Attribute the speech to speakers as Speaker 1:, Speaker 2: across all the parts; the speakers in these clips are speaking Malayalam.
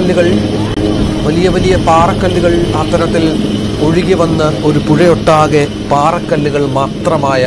Speaker 1: പാറക്കല്ലുകൾ വലിയ വലിയ പാറക്കല്ലുകൾ അത്തരത്തിൽ ഒഴുകി വന്ന് ഒരു പുഴയൊട്ടാകെ പാറക്കല്ലുകൾ മാത്രമായ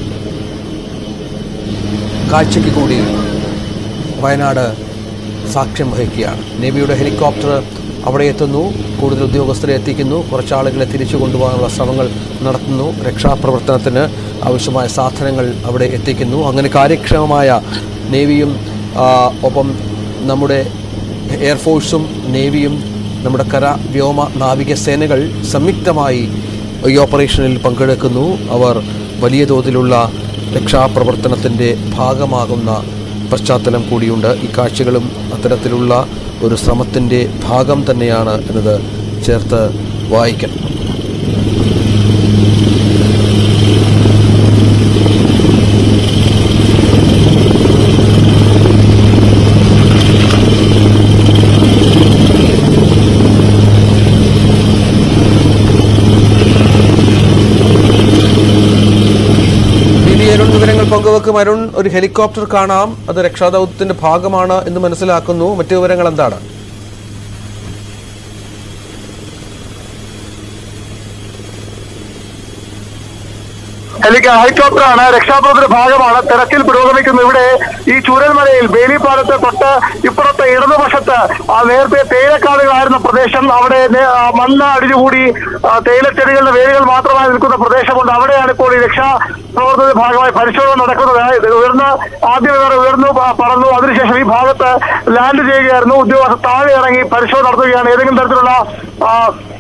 Speaker 1: കാഴ്ചയ്ക്ക് കൂടി വയനാട് സാക്ഷ്യം വഹിക്കുകയാണ് നേവിയുടെ ഹെലികോപ്റ്റർ അവിടെ എത്തുന്നു കൂടുതൽ ഉദ്യോഗസ്ഥരെ എത്തിക്കുന്നു കുറച്ചാളുകളെ തിരിച്ചു കൊണ്ടുപോകാനുള്ള ശ്രമങ്ങൾ നടത്തുന്നു രക്ഷാപ്രവർത്തനത്തിന് ആവശ്യമായ സാധനങ്ങൾ അവിടെ എത്തിക്കുന്നു അങ്ങനെ കാര്യക്ഷമമായ നേവിയും ആ, ഒപ്പം നമ്മുടെ എയർഫോഴ്സും നേവിയും നമ്മുടെ കര വ്യോമ നാവിക സേനകൾ സംയുക്തമായി ഈ ഓപ്പറേഷനിൽ പങ്കെടുക്കുന്നു അവർ വലിയ തോതിലുള്ള രക്ഷാപ്രവർത്തനത്തിൻ്റെ ഭാഗമാകുന്ന പശ്ചാത്തലം കൂടിയുണ്ട് ഈ കാഴ്ചകളും അത്തരത്തിലുള്ള ഒരു ശ്രമത്തിൻ്റെ ഭാഗം തന്നെയാണ് എന്നത് ചേർത്ത് വായിക്കണം ബി ബി അരുൺ വിവരങ്ങൾ പങ്കുവെക്കും അരുൺ ഒരു ഹെലികോപ്റ്റർ കാണാം അത് രക്ഷാദൗത്യത്തിന്റെ ഭാഗമാണ് എന്ന് മനസ്സിലാക്കുന്നു മറ്റു വിവരങ്ങൾ എന്താണ്
Speaker 2: ഹെലിക ഹെലികോപ്റ്ററാണ് രക്ഷാപ്രവർത്തന ഭാഗമാണ് തെരച്ചിൽ പുരോഗമിക്കുന്നു ഇവിടെ ഈ ചൂരൽമലയിൽ ബേലിപ്പാലത്ത് തൊട്ട് ഇപ്പുറത്തെ ഇടതുവശത്ത് ആ നേരത്തെ തേയിലക്കാടുകളായിരുന്ന പ്രദേശം അവിടെ നേ- ആ മണ്ണ് അടിഞ്ഞുകൂടി ആ തേയിലച്ചെടികളുടെ വേരുകൾ മാത്രമായി നിൽക്കുന്ന പ്രദേശമുണ്ട് അവിടെയാണ് ഇപ്പോൾ ഈ രക്ഷാ പ്രവർത്തന ഭാഗമായി പരിശോധന നടക്കുന്നത് ഇത് ഉയർന്ന് ആദ്യം ഇവർ ഉയർന്നു പ- പറന്നു അതിനുശേഷം ഈ ഭാഗത്ത് ലാൻഡ് ചെയ്യുകയായിരുന്നു ഉദ്യോഗസ്ഥർ താഴെ ഇറങ്ങി പരിശോധന നടത്തുകയാണ് ഏതെങ്കിലും തരത്തിലുള്ള ആ,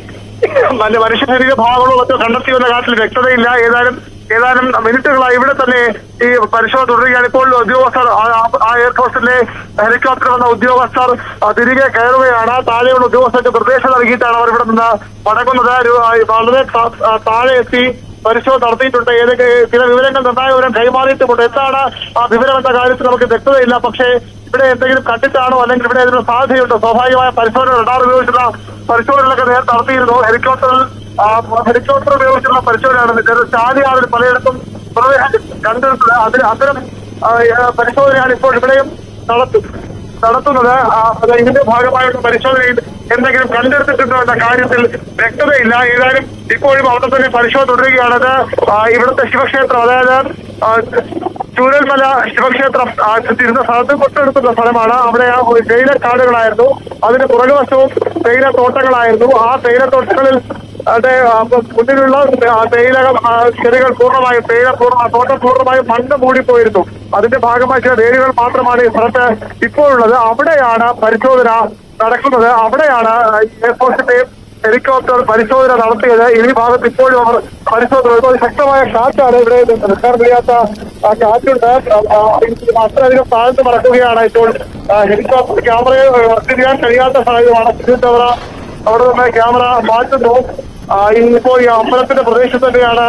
Speaker 2: മറ്റ് മനുഷ്യ ശരീര ഭാഗങ്ങളോ മറ്റോ കണ്ടെത്തിയെന്ന കാര്യത്തിൽ വ്യക്തതയില്ല ഏതായാലും ഏതാനും മിനിറ്റുകളായി ഇവിടെ തന്നെ ഈ പരിശോധന തുടരുകയാണ് ഇപ്പോൾ ഉദ്യോഗസ്ഥർ ആ- ആ- ആ എയർഫോഴ്സിന്റെ ഹെലികോപ്റ്റർ വന്ന ഉദ്യോഗസ്ഥർ ആ, തിരികെ കയറുകയാണ് താഴെയുള്ള ഉദ്യോഗസ്ഥർക്ക് നിർദ്ദേശം നൽകിയിട്ടാണ് അവർ ഇവിടെ നിന്ന് മടങ്ങുന്നത് ഒരു, ആ, വളരെ താ- ആ, താഴെ എത്തി പരിശോധന നടത്തിയിട്ടുണ്ട് ഏതൊക്കെ ചില വിവരങ്ങൾ നിർണായക വിവരം കൈമാറിയിട്ടുമുണ്ട് എന്താണ് ആ വിവരം എന്ന കാര്യത്തിൽ നമുക്ക് വ്യക്തതയില്ല പക്ഷേ ഇവിടെ എന്തെങ്കിലും കണ്ടിട്ടാണോ അല്ലെങ്കിൽ ഇവിടെ ഏതെങ്കിലും സാധ്യതയുണ്ടോ സ്വാഭാവികമായ പരിശോധന റഡാർ ഉപയോഗിച്ചുള്ള പരിശോധനകളൊക്കെ നേരത്തെ നടത്തിയിരുന്നു ഹെലികോപ്റ്ററിൽ ആ, ഹെലികോപ്റ്റർ ഉപയോഗിച്ചുള്ള പരിശോധനയാണ് ചെറു ചാലിയാറിൽ പലയിടത്തും മൃതദേഹം കണ്ടെടുത്തത് അതിന് അത്തരം ആ, ഏ, പരിശോധനയാണ് ഇപ്പോൾ ഇവിടെയും നടത്തും നടത്തുന്നത് ആ, അത് ഇതിന്റെ ഭാഗമായുള്ള പരിശോധനയിൽ എന്തെങ്കിലും കണ്ടെടുത്തിട്ടുണ്ടോ എന്ന കാര്യത്തിൽ വ്യക്തതയില്ല ഏതായാലും ഇപ്പോഴും അവിടെ തന്നെ പരിശോധന തുടരുകയാണത് ആ, ഇവിടുത്തെ ശിവക്ഷേത്രം അതായത് ആ, ചൂരൽമല ശിവക്ഷേത്രം ആ, ഇരുന്ന സ്ഥലത്ത് തൊട്ടടുത്തുള്ള സ്ഥലമാണ് അവിടെ ആ ഒരു തേയിലക്കാടുകളായിരുന്നു അതിന് പുറകുവശവും തേയില തോട്ടങ്ങളായിരുന്നു ആ തേയില തോട്ടങ്ങളിൽ അവിടെ ആ, മുന്നിലുള്ള ആ, തേയില ആ, ചെടികൾ പൂർണ്ണമായും തേയില പൂർണ്ണ തോട്ടം പൂർണ്ണമായും മണ്ണ് മൂടിപ്പോയിരുന്നു അതിന്റെ ഭാഗമായി ചില വേരുകൾ മാത്രമാണ് ഈ സ്ഥലത്ത് ഇപ്പോഴുള്ളത് അവിടെയാണ് പരിശോധന നടക്കുന്നത് അവിടെയാണ് എയർഫോഴ്സിന്റെയും ഹെലികോപ്റ്റർ പരിശോധന നടത്തിയത് ഈ ഭാഗത്ത് ഇപ്പോഴും അവർ പരിശോധന നടത്തുന്നു. ശക്തമായ കാറ്റാണ് ഇവിടെ നിൽക്കാൻ കഴിയാത്ത ആ കാറ്റുണ്ട് ആ, ആ, അത്രയധികം താഴ്ന്നു പറക്കുകയാണ് ഇപ്പോൾ ആ, ഹെലികോപ്റ്റർ ക്യാമറയെ വർക്ക് ചെയ്യാൻ കഴിയാത്ത സാഹചര്യമാണ് സിവിൽ ക്യാമറ അവിടെ നിന്ന് ക്യാമറ മാറ്റുന്നു ആ, ഇപ്പോൾ ഈ അമ്പലത്തിന്റെ പ്രദേശത്ത് തന്നെയാണ്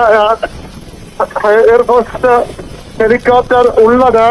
Speaker 2: ആ, എയർഫോഴ്സ് ഹെലികോപ്റ്റർ ഉള്ളത്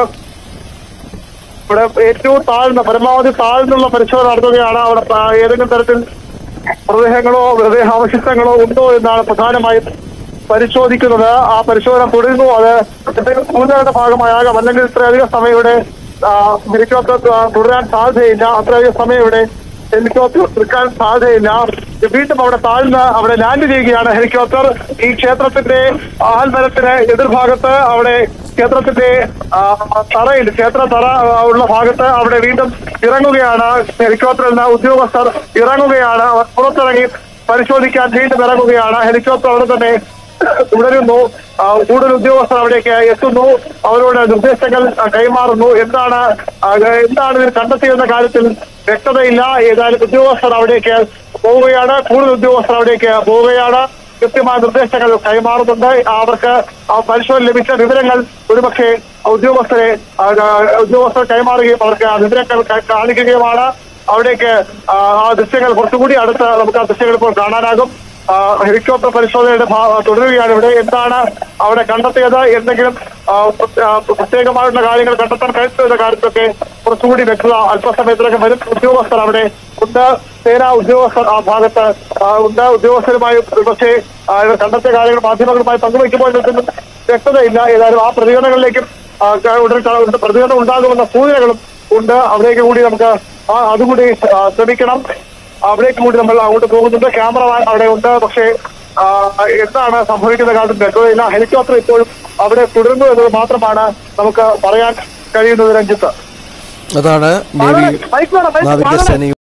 Speaker 2: ഇവിടെ ഏറ്റവും താഴ്ന്ന പരമാവധി താഴ്ന്നുള്ള പരിശോധന നടത്തുകയാണ് അവിടെ ആ, ഏതെങ്കിലും തരത്തിൽ മൃതദേഹങ്ങളോ മൃതദേഹാവശിഷ്ടങ്ങളോ ഉണ്ടോ എന്നാണ് പ്രധാനമായും പരിശോധിക്കുന്നത് ആ പരിശോധന തുടരുന്നു അത് എന്തെങ്കിലും സൂചനയുടെ ഭാഗമായാകാം അല്ലെങ്കിൽ ഇത്രയധികം സമയം ഇവിടെ ആ, ഹെലികോപ്റ്റർ ആ, തുടരാൻ സാധ്യതയില്ല അത്രയധികം സമയം ഇവിടെ ഹെലികോപ്റ്റർ നിൽക്കാൻ സാധ്യതയില്ല വീണ്ടും അവിടെ താഴ്ന്ന് അവിടെ ലാൻഡ് ചെയ്യുകയാണ് ഹെലികോപ്റ്റർ ഈ ക്ഷേത്രത്തിന്റെ ആൽമരത്തിന് എതിർഭാഗത്ത് അവിടെ ക്ഷേത്രത്തിന്റെ ആ, തറയിൽ ക്ഷേത്ര തറ ആ, ഉള്ള ഭാഗത്ത് അവിടെ വീണ്ടും ഇറങ്ങുകയാണ് ഹെലികോപ്റ്ററിൽ നിന്ന് ഉദ്യോഗസ്ഥർ ഇറങ്ങുകയാണ് അവർ പുറത്തിറങ്ങി പരിശോധിക്കാൻ വീണ്ടും ഇറങ്ങുകയാണ് ഹെലികോപ്റ്റർ അവിടെ തന്നെ തുടരുന്നു ആ, കൂടുതൽ ഉദ്യോഗസ്ഥർ അവിടേക്ക് എത്തുന്നു അവരോട് നിർദ്ദേശങ്ങൾ ആ, കൈമാറുന്നു എന്താണ് ആ, എന്താണ് ഇതിൽ കണ്ടെത്തിയെന്ന കാര്യത്തിൽ വ്യക്തതയില്ല ഏതായാലും ഉദ്യോഗസ്ഥർ അവിടേക്ക് പോവുകയാണ് കൂടുതൽ ഉദ്യോഗസ്ഥർ അവിടേക്ക് പോവുകയാണ് കൃത്യമായ നിർദ്ദേശങ്ങൾ കൈമാറുന്നുണ്ട് അവർക്ക് ആ പരിശോധന ലഭിച്ച വിവരങ്ങൾ ഒരുപക്ഷെ ഉദ്യോഗസ്ഥരെ ആ, ആ, ഉദ്യോഗസ്ഥർ കൈമാറുകയും അവർക്ക് ആ വിവരങ്ങൾ ക- കാണിക്കുകയുമാണ് അവിടേക്ക് ആ ആ ദൃശ്യങ്ങൾ കുറച്ചുകൂടി അടുത്ത് നമുക്ക് ആ ദൃശ്യങ്ങൾ ഇപ്പോൾ കാണാനാകും ആ, ഹെലികോപ്റ്റർ പരിശോധനയുടെ ഭാ- തുടരുകയാണ് ഇവിടെ എന്താണ് അവിടെ കണ്ടെത്തിയത് എന്തെങ്കിലും ആ, പ്ര- ആ, പ്രത്യേകമായിട്ടുള്ള കാര്യങ്ങൾ കണ്ടെത്താൻ കഴിയുന്ന കാര്യത്തൊക്കെ കുറച്ചുകൂടി വ്യക്തത അല്പസമയത്തിലൊക്കെ വരും ഉദ്യോഗസ്ഥർ അവിടെ ഉണ്ട് സേനാ ഉദ്യോഗസ്ഥർ ആ ഭാഗത്ത് ആ, ഉണ്ട് ഉദ്യോഗസ്ഥരുമായി പക്ഷേ ആ, ഇവർ കണ്ടെത്തിയ കാര്യങ്ങൾ മാധ്യമങ്ങളുമായി പങ്കുവയ്ക്കുമ്പോൾ നിൽക്കുന്ന വ്യക്തതയില്ല ഏതായാലും ആ പ്രതികരണങ്ങളിലേക്കും ആ, ക- ഉടൻ ക- പ്രതികരണം ഉണ്ടാകുമെന്ന സൂചനകളും ഉണ്ട് അവിടേക്ക് കൂടി നമുക്ക് ആ അതുകൂടി ആ, ശ്രമിക്കണം അവിടേക്ക് കൂടി നമ്മൾ അങ്ങോട്ട് പോകുന്നുണ്ട് ക്യാമറമാൻ അവിടെ ഉണ്ട് പക്ഷേ ആ, എന്താണ് സംഭവിക്കുന്ന കാലത്ത് വ്യക്തതയില്ല ഹെലികോപ്റ്റർ ഇപ്പോഴും അവിടെ തുടരുന്നു എന്നത് മാത്രമാണ് നമുക്ക് പറയാൻ കഴിയുന്നത് രഞ്ജിത്ത്
Speaker 1: അതാണ് നേവി
Speaker 2: മൈക്ക് വേണം, മൈക്ക്
Speaker 1: നാവികസേനയും